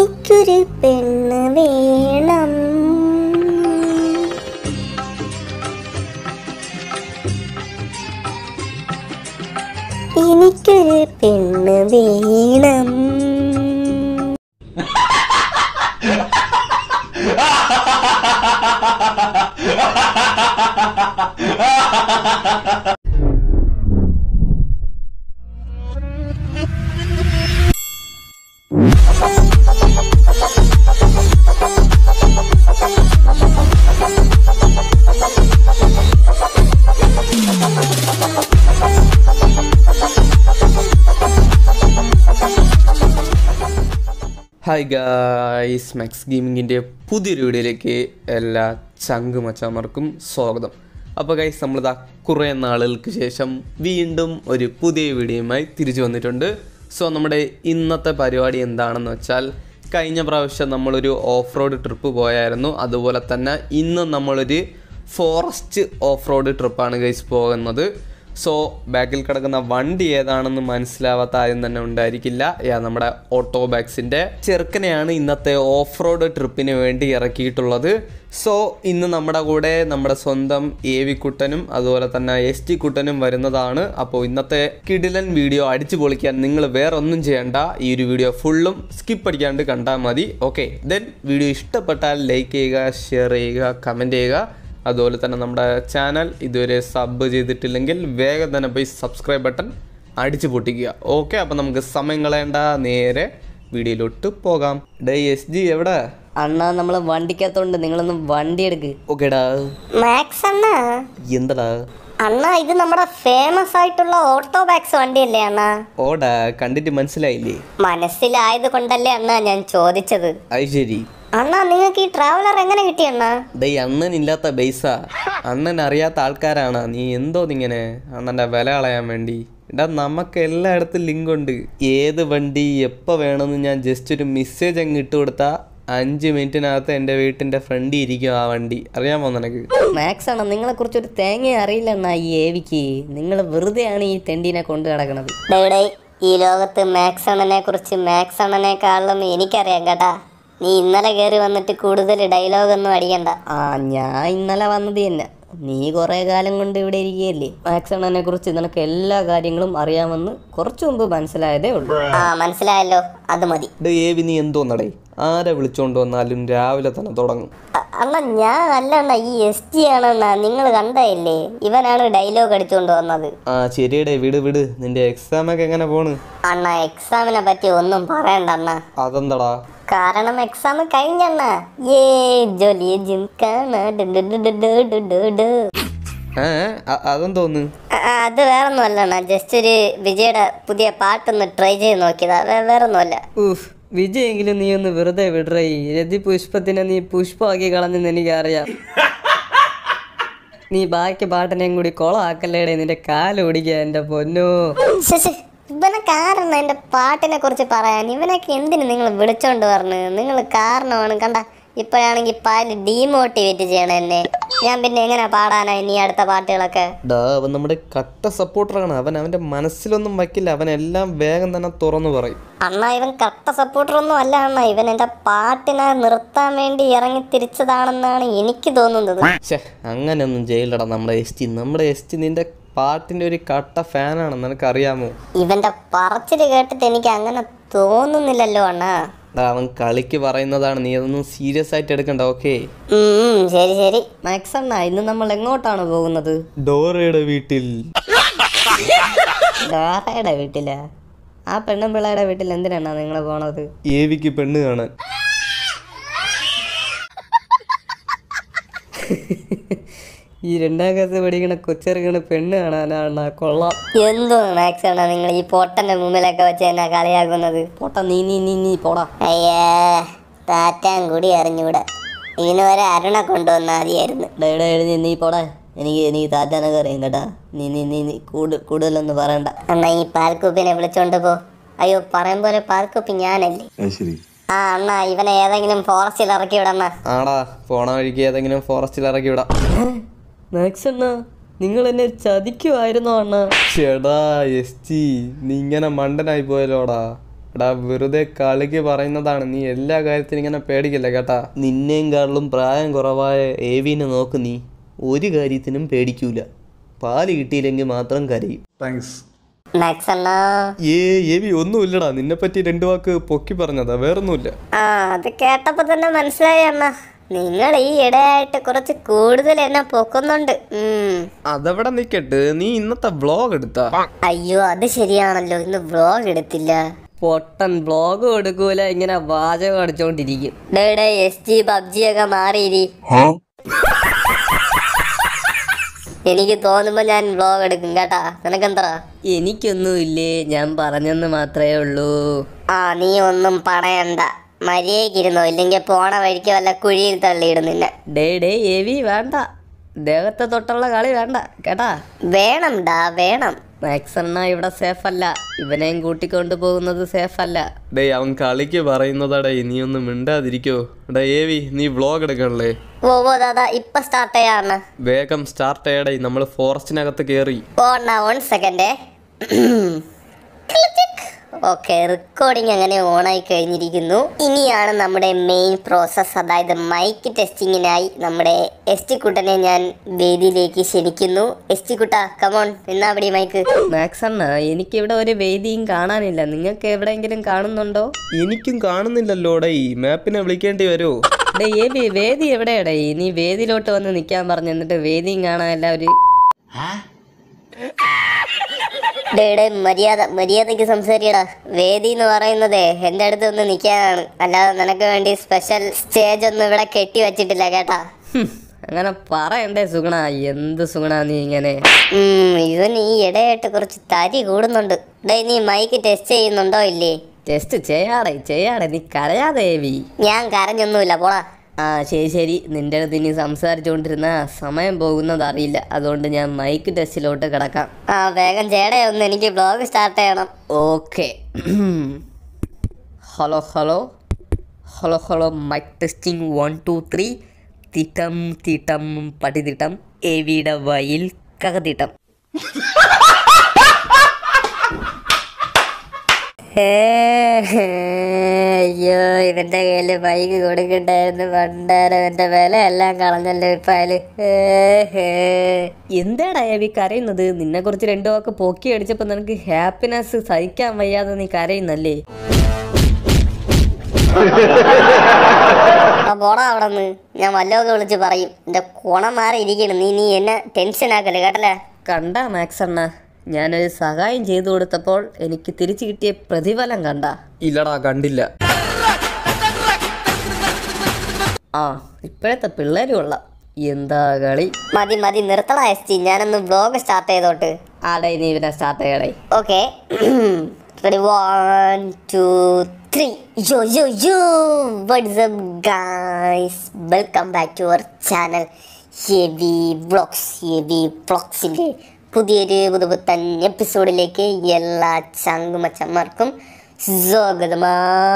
എനിക്കൊരു പെണ്ണ് വേണം എനിക്കൊരു പെണ്ണ് വേണം ഹായ് ഗായ്സ് മാക്സ് ഗെയിമിങ്ങിൻ്റെ പുതിയൊരു വീഡിയോയിലേക്ക് എല്ലാ ചങ്കുമച്ചമാർക്കും സ്വാഗതം അപ്പോൾ ഗൈസ് നമ്മളിതാ കുറേ നാളുകൾക്ക് ശേഷം വീണ്ടും ഒരു പുതിയ വീഡിയോയുമായി തിരിച്ചു വന്നിട്ടുണ്ട് സോ നമ്മുടെ ഇന്നത്തെ പരിപാടി എന്താണെന്ന് വെച്ചാൽ കഴിഞ്ഞ പ്രാവശ്യം നമ്മളൊരു ഓഫ് റോഡ് ട്രിപ്പ് പോയായിരുന്നു അതുപോലെ തന്നെ ഇന്ന് നമ്മളൊരു ഫോറസ്റ്റ് ഓഫ് റോഡ് ട്രിപ്പാണ് ഗൈസ് പോകുന്നത് സോ ബാക്കിൽ കിടക്കുന്ന വണ്ടി ഏതാണെന്ന് മനസ്സിലാവാത്ത ആരും തന്നെ ഉണ്ടായിരിക്കില്ല യാ നമ്മുടെ ഓട്ടോ ബാഗ്സിൻ്റെ ചെറുക്കനെയാണ് ഇന്നത്തെ ഓഫ് റോഡ് ട്രിപ്പിന് വേണ്ടി ഇറക്കിയിട്ടുള്ളത് സോ ഇന്ന് നമ്മുടെ കൂടെ നമ്മുടെ സ്വന്തം എ വി കുട്ടനും അതുപോലെ തന്നെ എസ് ടി കുട്ടനും വരുന്നതാണ് അപ്പോൾ ഇന്നത്തെ കിടിലൻ വീഡിയോ അടിച്ചു പൊളിക്കാൻ നിങ്ങൾ വേറെ ഒന്നും ചെയ്യണ്ട ഈ ഒരു വീഡിയോ ഫുള്ളും സ്കിപ്പ് അടിക്കാണ്ട് കണ്ടാൽ മതി ഓക്കെ ദെൻ വീഡിയോ ഇഷ്ടപ്പെട്ടാൽ ലൈക്ക് ചെയ്യുക ഷെയർ ചെയ്യുക കമൻറ്റ് ചെയ്യുക അതുപോലെ തന്നെ നമ്മുടെ ചാനൽ ഇതുവരെ സബ് ചെയ്തിട്ടില്ലെങ്കിൽ വേഗം തന്നെ പോയി സബ്സ്ക്രൈബ് ബട്ടൺ അടിച്ചു പൊട്ടിക്കുക ഓക്കെ അപ്പം നമുക്ക് സമയം കളയേണ്ട നേരെ വീഡിയോയിലോട്ട് പോകാം ഡേ എസ് ജി എവിടെ അണ്ണാ നമ്മള് വണ്ടിക്കകത്തോണ്ട് നിങ്ങളൊന്ന് വണ്ടി എടുക്ക് ഓക്കേടാ മാക്സ് അണ്ണ എന്തടാ അണ്ണ ഇത് നമ്മുടെ ഫേമസ് ആയിട്ടുള്ള ഓട്ടോ ബാക്സ് വണ്ടിയല്ലേ അണ്ണ ഓടാ കണ്ടിട്ട് മനസ്സിലായില്ലേ മനസ്സിലായത് കൊണ്ടല്ലേ അണ്ണ ഞാൻ ചോദിച്ചത് അത് ശരി അണ്ണ നിങ്ങൾക്ക് ഈ ട്രാവലർ എങ്ങനെ കിട്ടി അണ്ണ ഡേ അണ്ണനില്ലാത്ത ബേസ അണ്ണൻ അറിയാത്ത ആൾക്കാരാണ് നീ എന്തോ ഇങ്ങനെ അണ്ണൻ്റെ വില കളയാൻ വേണ്ടി എടാ നമുക്ക് എല്ലായിടത്തും ലിങ്ക് ഉണ്ട് ഏത് വണ്ടി എപ്പോൾ വേണമെന്ന് ഞാൻ ജസ്റ്റ് ഒരു മെസ്സേജ് അങ്ങ് ഇട്ട് കൊടുത്താൽ അഞ്ച് മിനിറ്റിനകത്ത് എൻ്റെ വീട്ടിൻ്റെ ഫ്രണ്ടിൽ ഇരിക്കും ആ വണ്ടി അറിയാമോ നിനക്ക് മാക്സ് അണ്ണ നിങ്ങളെ കുറിച്ച് ഒരു തേങ്ങ അറിയില്ല അണ്ണാ ഈ ഏവിക്ക് നിങ്ങൾ വെറുതെയാണ് ഈ തെണ്ടീനെ കൊണ്ട് നടക്കുന്നത് ഡേ ഡേ ഈ ലോകത്ത് മാക്സ് അണ്ണനെ കുറിച്ച് മാക്സ് അണ്ണനെക്കാളും എനിക്കറിയാം കേട്ടാ നീ ഇന്നലെ കയറി വന്നിട്ട് കൂടുതൽ ഡയലോഗൊന്നും അടിക്കണ്ട ആ ഞാൻ ഇന്നലെ വന്നത് തന്നെ നീ കുറേ കാലം കൊണ്ട് ഇവിടെ ഇരിക്കുകയല്ലേ മാക്സ് അണ്ണനെ കുറിച്ച് നിനക്ക് എല്ലാ കാര്യങ്ങളും അറിയാമെന്ന് കുറച്ചു മുമ്പ് മനസ്സിലായതേ ഉള്ളൂ ആ മനസ്സിലായല്ലോ അത് മതി ഡേ ഏവി നീ എന്തോന്നടേ ആരെ വിളിച്ചോണ്ട് വന്നാലും രാവിലെ തന്നെ തുടങ്ങും അ- അണ്ണ ഞാൻ അല്ല അണ്ണ ഈ എസ് ടി ആണെണ്ണ നിങ്ങൾ കണ്ടതല്ലേ ഇവനാണ് ഡയലോഗ് അടിച്ചുകൊണ്ട് വന്നത് ആ ശരിയടേ വിട് വിട് നിന്റെ എക്സാം ഒക്കെ എങ്ങനെ പോണ് അണ്ണ എക്സാമിനെ പറ്റി ഒന്നും പറയണ്ട അണ്ണ അതെന്തടാ കാരണം എക്സാം കഴിഞ്ഞണ്ണ ഏ ജോലി ജിംകാണ ഡു ഡു ഡു ഡു ഡു ഡു ഡു ഡു. ഏ അ- അതെന്തോന്ന് ആ, അത് വേറൊന്നും അല്ല അണ്ണ ജസ്റ്റ് ഒരു വിജയുടെ പുതിയ പാട്ടൊന്ന് ട്രൈ ചെയ്ത് നോക്കിയതാ വേ- വേറൊന്നുമല്ല ഊഫ് വിജയെങ്കിലും നീ ഒന്ന് വെറുതെ വിടറേ രതി പുഷ്പത്തിനെ നീ പുഷ്പമാക്കി കളഞ്ഞെന്ന് എനിക്കറിയാം നീ ബാക്കി പാട്ടിനെയും കൂടി കൊളാക്കല്ലേടെ നിന്റെ കാല് ഓടിക്കുക എൻ്റെ പൊന്നോ ശ്ശെ, ശ്ശെ, ഇവനെ കാരണം എന്റെ പാട്ടിനെ കുറിച്ച് പറയാൻ ഇവനൊക്കെ എന്തിനു നിങ്ങൾ വിളിച്ചോണ്ട് പറഞ്ഞു നിങ്ങൾ കാരണമാണ് കണ്ട ഇപ്പോഴാണെങ്കിൽ പാല് ഡീമോട്ടിവേറ്റ് ചെയ്യണം എന്നെ ഞാൻ പിന്നെ എങ്ങനെ പാടാനാ ഇനി അടുത്ത പാട്ടുകളൊക്കെ ഡാ അവൻ നമ്മുടെ കട്ട സപ്പോർട്ടറാണ് അവൻ അവൻ്റെ മനസ്സിലൊന്നും വയ്ക്കില്ല അവൻ എല്ലാം വേഗം തന്നെ തുറന്നു പറയും അണ്ണാ ഇവൻ കട്ട സപ്പോർട്ടർ ഒന്നും അല്ല അണ്ണ ഇവൻ എന്റെ പാട്ടിനെ നിർത്താൻ വേണ്ടി ഇറങ്ങി തിരിച്ചതാണെന്നാണ് എനിക്ക് തോന്നുന്നത് ഛേ അങ്ങനെയൊന്നും ചെയ്യില്ലടാ നമ്മുടെ എസ് ടി നമ്മുടെ എസ് ടി നിന്റെ പാട്ടിൻ്റെ ഒരു കട്ട ഫാനാണ് നിനക്കറിയാമോ ഇവന്റെ പറച്ചില് കേട്ടിട്ട് എനിക്ക് അങ്ങനെ തോന്നുന്നില്ലല്ലോ അണ്ണാ ഡാ അവൻ കളിക്ക് പറയുന്നതാണ് നീ അതൊന്നും സീരിയസ് ആയിട്ട് എടുക്കണ്ട ഓക്കെ ഉം, ഉം, ശരി ശരി മാക്സ് അണ്ണ ഇന്ന് നമ്മൾ എങ്ങോട്ടാണ് പോകുന്നത് ഡോറയുടെ വീട്ടിൽ ഡോറയുടെ വീട്ടിലാ ആ പെണ്ണും പിള്ളയുടെ വീട്ടിൽ എന്തിനാണ് നിങ്ങൾ പോണത് ഏവിക്ക് പെണ്ണ് കാണാൻ ഈ രണ്ടാം ക്ലാസ് പഠിക്കണ കൊച്ചിറക്കണ പെണ്ണ് കാണാനാണ് കൊള്ളാം എന്തോ മാക്സ് അണ്ണാ നിങ്ങൾ ഈ പൊട്ടന്റെ മുമ്പിലൊക്കെ വെച്ച് എന്നെ കളിയാക്കുന്നത് പോട്ടാ നീ നീ നീ നീ പോടാ അയ്യേ താറ്റാൻ കൂടി അറിഞ്ഞൂടാ ഇതിന് വരെ അരുണ കൊണ്ടുവന്നാ മതിയായിരുന്നു ഡേടെ എഴുതി നീ പോടാ എനിക്ക് എനിക്ക് താറ്റാനൊക്കെ അറിയാം കേട്ടാ നീ നീ നീ നീ കൂടുതൽ കൂടുതലൊന്നും പറയണ്ട അണ്ണാ ഈ പാൽക്കുപ്പിനെ വിളിച്ചോണ്ട് പോ അയ്യോ പറയും പോലെ പാൽക്കുപ്പി ഞാനല്ലേ അത് ശരി ആ അണ്ണാ ഇവനെ ഏതെങ്കിലും ഫോറസ്റ്റിൽ ഇറക്കി വിടണ്ണ ആടാ പോണ വഴിക്ക് ഏതെങ്കിലും ഫോറസ്റ്റിൽ ഇറക്കി വിടാം മാക്സ് അണ്ണ നിങ്ങൾ എന്നെ ചതിക്കുമായിരുന്നോ അണ്ണ ചേടാ എസ് ടി നീ ഇങ്ങനെ മണ്ടനായി പോയല്ലോടാ എടാ വെറുതെ കളിക്ക് പറയുന്നതാണ് നീ എല്ലാ കാര്യത്തിനും ഇങ്ങനെ പേടിക്കില്ല കേട്ടാ നിന്നേം കാളിലും പ്രായം കുറവായ ഏവിനെ നോക്ക് നീ ഒരു കാര്യത്തിനും പേടിക്കൂല പാല് കിട്ടിയില്ലെങ്കിൽ മാത്രം കരയും മാക്സ് അണ്ണാ ഏ ഏവി ഒന്നുമില്ലടാ നിന്നെ പറ്റി രണ്ടു വാക്ക് പൊക്കി പറഞ്ഞതാ വേറൊന്നുമില്ല ആ അത് കേട്ടപ്പോ തന്നെ മനസ്സിലായി അണ്ണ നിങ്ങൾ ഈ ഇടയായിട്ട് കുറച്ച് കൂടുതൽ എന്നെ പൊക്കുന്നുണ്ട് ഉം. അതവിടെ നിക്കട്ട് നീ ഇന്നത്തെ വ്ളോഗ് എടുത്താ അയ്യോ അത് ശരിയാണല്ലോ ഇന്ന് വ്ലോഗ് എടുത്തില്ല പൊട്ടൻ ബ്ലോഗ് കൊടുക്കൂല ഇങ്ങനെ വാചകം അടിച്ചോണ്ടിരിക്കും ഡേ ഡേ എസ് ജി പബ്ജി ഒക്കെ മാറിയിരി എനിക്ക് തോന്നുമ്പോ ഞാൻ വ്ലോഗ് എടുക്കും കേട്ടാ നിനക്കെന്താ എനിക്കൊന്നുമില്ലേ ഞാൻ പറഞ്ഞെന്ന് മാത്രമേ ഉള്ളൂ ആ നീ ഒന്നും പറയണ്ട മര്യാദക്കിരുന്നോ ഇല്ലെങ്കിൽ പോണ വഴിക്ക് വല്ല കുഴിയിൽ തള്ളിയിടും നിന്നെ ഡേ ഡേ എവി വേണ്ട ദേഹത്തെ തൊട്ടുള്ള കളി വേണ്ട കേട്ടാ വേണം ഡാ വേണം മാക്സ് അണ്ണ ഇവിടെ സേഫ് അല്ല ഇവനെയും കൂട്ടിക്കൊണ്ടു പോകുന്നത് സേഫ് അല്ല ഡേ അവൻ കളിക്ക് പറയുന്നതാടേ നീ ഒന്ന് മിണ്ടാതിരിക്കോ ഡേ ഏവി നീ വ്ളോഗ് എടുക്കണല്ലേ ഓ ഓ ദാദാ ഇപ്പൊ സ്റ്റാർട്ട് ചെയ്യാണ് വേഗം സ്റ്റാർട്ട് ചെയ്യടേ നമ്മൾ ഫോറസ്റ്റിനകത്ത് കയറി ഓണ വൺ സെക്കൻഡ് ഓക്കെ റെക്കോർഡിംഗ് അങ്ങനെ ഓണായി കഴിഞ്ഞിരിക്കുന്നു ഇനിയാണ് നമ്മുടെ മെയിൻ പ്രോസസ്സ് അതായത് മൈക്ക് ടെസ്റ്റിങ്ങിനായി നമ്മുടെ എസ് ടി കുട്ടനെ ഞാൻ വേദിയിലേക്ക് ക്ഷണിക്കുന്നു എസ് ടി കുട്ട കമോൺ എന്നാ അവിടെ മൈക്ക് മാക്സ് അണ്ണ എനിക്കിവിടെ ഒരു വേദിയും കാണാനില്ല നിങ്ങൾക്ക് എവിടെയെങ്കിലും കാണുന്നുണ്ടോ എനിക്കും കാണുന്നില്ലല്ലോ ഡേ മാപ്പിനെ വിളിക്കേണ്ടി വരുമോ ഡേ ഏബി വേദി എവിടെയാടേ നീ വേദിയിലോട്ട് വന്ന് നിൽക്കാൻ പറഞ്ഞു എന്നിട്ട് വേദിയും കാണാനല്ല ഒരു ഡേ ഡേ മര്യാദ മര്യാദയ്ക്ക് സംസാരിക്കടാ വേദി എന്ന് പറയുന്നതേ എൻ്റെ അടുത്ത് ഒന്ന് നിൽക്കാനാണ് അല്ലാതെ നിനക്ക് വേണ്ടി സ്പെഷ്യൽ സ്റ്റേജ് ഒന്നും ഇവിടെ കെട്ടി വെച്ചിട്ടില്ല കേട്ടാ ഹും, അങ്ങനെ പറയണ്ടേ സുഗുണ എന്ത് സുഗുണ നീ ഇങ്ങനെ ഉം, ഇവന് ഈ ഇടയായിട്ട് കുറച്ച് തരി കൂടുന്നുണ്ട് ഡേ നീ മൈക്ക് ടെസ്റ്റ് ചെയ്യുന്നുണ്ടോ ഇല്ലേ ടെസ്റ്റ് ചെയ്യാടേ ചെയ്യാടേ നീ കരയാതെ ഏവി ഞാൻ കരഞ്ഞൊന്നുമില്ല പോടാ ആ ശരി ശരി നിന്റെ അടുത്ത് ഇനി സംസാരിച്ചുകൊണ്ടിരുന്ന സമയം പോകുന്നത് അറിയില്ല അതുകൊണ്ട് ഞാൻ മൈക്ക് ടെസ്റ്റിലോട്ട് കിടക്കാം ആ വേഗം ചേടേ ഒന്ന് എനിക്ക് ബ്ലോഗ് സ്റ്റാർട്ട് ചെയ്യണം okay hello hello hello hello mic testing one two three തിട്ടം തിട്ടം പട്ടിതിട്ടം എവിയുടെ വയിൽ കകതിട്ടം ഹേ, ഹേ, അയ്യോ ഇവന്റെ കയ്യില് മൈക്ക് കൊടുക്കണ്ടായിരുന്നു പണ്ടാരം എന്റെ വില എല്ലാം കളഞ്ഞല്ലോ ഇപ്പൊ അയാല് ഹേ, ഹേ. എന്താടാ എവി കരയുന്നത് നിന്നെ കുറിച്ച് രണ്ടു വാക്ക് പൊക്കി അടിച്ചപ്പോൾ നിനക്ക് ഹാപ്പിനെസ് സഹിക്കാൻ വയ്യാതെ നീ കരയുന്നല്ലേ ആ പോടാ അവിടെ നിന്ന് ഞാൻ വല്ലതൊക്കെ വിളിച്ച് പറയും എന്റെ കുണം മാറി ഇരിക്കണം നീ നീ എന്നെ ടെൻഷൻ ആക്കല്ലേ കേട്ടല്ലേ കണ്ട മാക്സ് അണ്ണ ഞാനൊരു സഹായം ചെയ്തു കൊടുത്തപ്പോൾ എനിക്ക് തിരിച്ചു കിട്ടിയ പ്രതിഫലം കണ്ട ഇല്ലടാ കണ്ടില്ല ആ ഇപ്പോഴത്തെ പിള്ളേരും കൊള്ളാം എന്താ കളി മതി മതി നിർത്തടാ എസ് ടി ഞാനൊന്ന് വ്ലോഗ് സ്റ്റാർട്ട് ചെയ്തോട്ട് ആടേ നീ ഇവനെ സ്റ്റാർട്ട് ചെയ്യടേ okay ready one two three yo yo yo what's up guys welcome back to our channel heavy vlogs ഹെവി വ്ളോഗ്സിൻ്റെ പുതിയൊരു പുതുപുത്തൻ എപ്പിസോഡിലേക്ക് എല്ലാ ചങ്കുമച്ചന്മാർക്കും സ്വാഗതമാ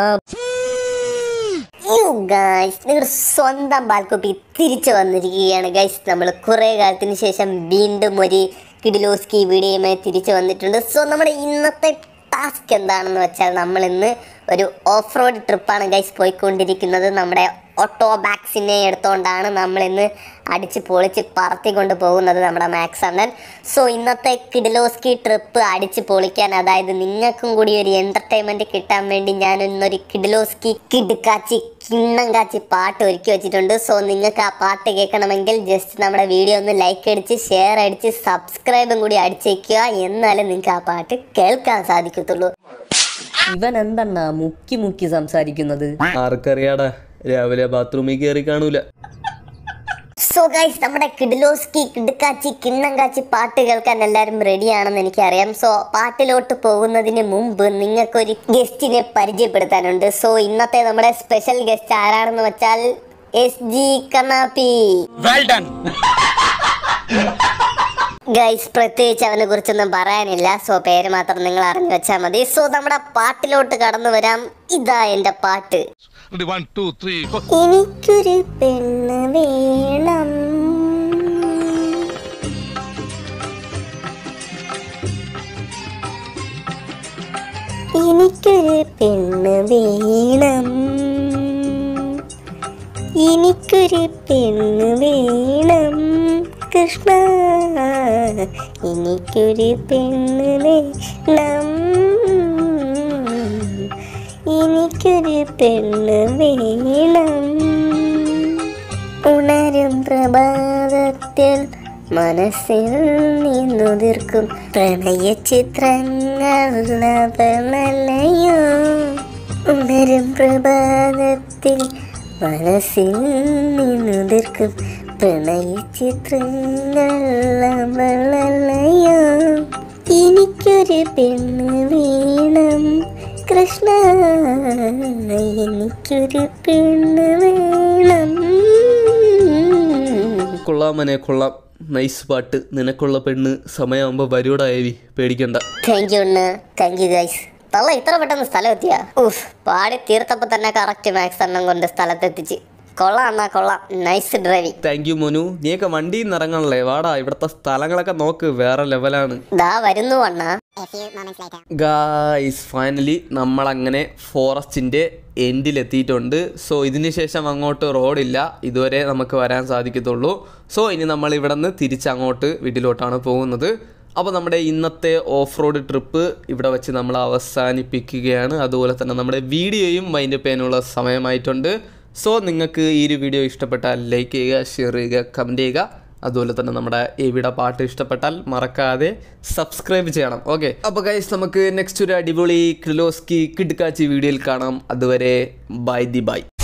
യു ഗൈസ് നിങ്ങളുടെ സ്വന്തം ബാൽക്കുപ്പി തിരിച്ചു വന്നിരിക്കുകയാണ് ഗൈസ് നമ്മൾ കുറേ കാലത്തിന് ശേഷം വീണ്ടും ഒരു കിഡിലോസ്കി വീഡിയോയുമായി തിരിച്ചു വന്നിട്ടുണ്ട് സോ നമ്മുടെ ഇന്നത്തെ ടാസ്ക് എന്താണെന്ന് വെച്ചാൽ നമ്മൾ ഇന്ന് ഒരു ഓഫ് റോഡ് ട്രിപ്പാണ് ഗൈസ് പോയിക്കൊണ്ടിരിക്കുന്നത് നമ്മുടെ ഓട്ടോ ബാക്സിനെ എടുത്തുകൊണ്ടാണ് നമ്മൾ ഇന്ന് അടിച്ച് പൊളിച്ച് പറത്തിക്കൊണ്ട് പോകുന്നത് നമ്മുടെ മാക്സ് അണ്ണൻ സോ ഇന്നത്തെ കിഡിലോസ്കി ട്രിപ്പ് അടിച്ച് പൊളിക്കാൻ അതായത് നിങ്ങൾക്കും കൂടി ഒരു എൻ്റർടൈൻമെൻറ്റ് കിട്ടാൻ വേണ്ടി ഞാൻ ഇന്നൊരു കിഡിലോസ്കി കിടുക്കാച്ചി കിണ്ണം കാച്ചി പാട്ട് ഒരുക്കി വെച്ചിട്ടുണ്ട് സോ നിങ്ങൾക്ക് ആ പാട്ട് കേൾക്കണമെങ്കിൽ ജസ്റ്റ് നമ്മുടെ വീഡിയോ ഒന്ന് ലൈക്ക് അടിച്ച് ഷെയർ അടിച്ച് സബ്സ്ക്രൈബും കൂടി അടിച്ചേക്കുക എന്നാലും നിങ്ങൾക്ക് ആ പാട്ട് കേൾക്കാൻ സാധിക്കത്തുള്ളൂ ഇവൻ എന്തെണ്ണ മുക്കി മുക്കി സംസാരിക്കുന്നത് ആർക്കറിയാടാ രാവിലെ ബാത്റൂമിൽ കയറി കാണൂല സോ ഗൈസ് നമ്മുടെ കിഡിലോസ്കി കിടുക്കാച്ചി കിണ്ണം കാച്ചി പാട്ട് കേൾക്കാൻ എല്ലാവരും റെഡിയാണെന്ന് എനിക്കറിയാം സോ പാട്ടിലോട്ട് പോകുന്നതിന് മുമ്പ് നിങ്ങൾക്കൊരു ഗസ്റ്റിനെ പരിചയപ്പെടുത്താനുണ്ട് സോ ഇന്നത്തെ നമ്മുടെ സ്പെഷ്യൽ ഗസ്റ്റ് ആരാണെന്ന് വെച്ചാൽ എസ് ജി കണ്ണാപ്പി ഗൈസ് പ്രത്യേകിച്ച് അവനെ കുറിച്ചൊന്നും പറയാനില്ല സോ പേര് മാത്രം നിങ്ങൾ അറിഞ്ഞു വെച്ചാൽ മതി സോ നമ്മുടെ പാട്ടിലോട്ട് കടന്നു വരാം ഇതാ എന്റെ പാട്ട് Ready, one, two, three, four. എനിക്കൊരു പെണ്ണ് വേണം എനിക്കൊരു പെണ്ണ് വേണം എനിക്കൊരു പെണ്ണ് വേണം കൃഷ്ണ എനിക്കൊരു പെണ്ണ് വേണം എനിക്കൊരു പെണ്ണ് വേണം ഉണരും പ്രഭാതത്തിൽ മനസ്സിൽ നിന്നുതിർക്കും പ്രണയ ചിത്രങ്ങൾ നല്ലയോ ഉണരും പ്രഭാതത്തിൽ മനസ്സിൽ നിന്നുതിർക്കും പ്രണയ ചിത്രങ്ങൾ നല്ലയോ എനിക്കൊരു പെണ്ണ് വേണം കൃഷ്ണ എനിക്കൊരു പെണ്ണ് വേണം കൊള്ളാം മനെ കൊള്ളാം നൈസ് പാട്ട് നിനക്കുള്ള പെണ്ണ് സമയമാകുമ്പോൾ വരൂടായവി പേടിക്കണ്ട താങ്ക് യു അണ്ണ താങ്ക് യു ഗൈസ് തള്ള ഇത്ര പെട്ടെന്ന് സ്ഥലം എത്തിയാ ഉഫ് പാടി തീർത്തപ്പോ തന്നെ കറക്റ്റ് മാക്സ് എണ്ണം കൊണ്ട് സ്ഥലത്തെത്തിച്ച് കൊള്ളാം അണ്ണാ കൊള്ളാം നൈസ് ഡ്രൈവിംഗ് താങ്ക് യു മോനു നീയൊക്കെ വണ്ടിയിൽ നിന്ന് ഇറങ്ങണല്ലേ വാടാ ഇവിടുത്തെ സ്ഥലങ്ങളൊക്കെ നോക്ക് വേറെ ലെവലാണ് ദാ വരുന്നു അണ്ണ ഗായ്സ് ഫൈനലി നമ്മളങ്ങനെ ഫോറസ്റ്റിൻ്റെ എൻഡിലെത്തിയിട്ടുണ്ട് സോ ഇതിന് ശേഷം അങ്ങോട്ട് റോഡില്ല ഇതുവരെ നമുക്ക് വരാൻ സാധിക്കത്തുള്ളൂ സോ ഇനി നമ്മൾ ഇവിടെ നിന്ന് തിരിച്ചങ്ങോട്ട് വീട്ടിലോട്ടാണ് പോകുന്നത് അപ്പോൾ നമ്മുടെ ഇന്നത്തെ ഓഫ് റോഡ് ട്രിപ്പ് ഇവിടെ വെച്ച് നമ്മൾ അവസാനിപ്പിക്കുകയാണ് അതുപോലെ തന്നെ നമ്മുടെ വീഡിയോയും മൈൻഡ് ചെയ്യാനുള്ള സമയമായിട്ടുണ്ട് സോ നിങ്ങൾക്ക് ഈ ഒരു വീഡിയോ ഇഷ്ടപ്പെട്ടാൽ ലൈക്ക് ചെയ്യുക ഷെയർ ചെയ്യുക കമൻറ്റ് ചെയ്യുക അതുപോലെ തന്നെ നമ്മുടെ എവിടെ പാട്ട് ഇഷ്ടപ്പെട്ടാൽ മറക്കാതെ സബ്സ്ക്രൈബ് ചെയ്യണം ഓക്കെ അപ്പോൾ ഗൈസ് നമുക്ക് നെക്സ്റ്റ് ഒരു അടിപൊളി ക്രിലോസ്കി കിഡ്കാച്ചി വീഡിയോയിൽ കാണാം അതുവരെ ബൈ ദി ബൈ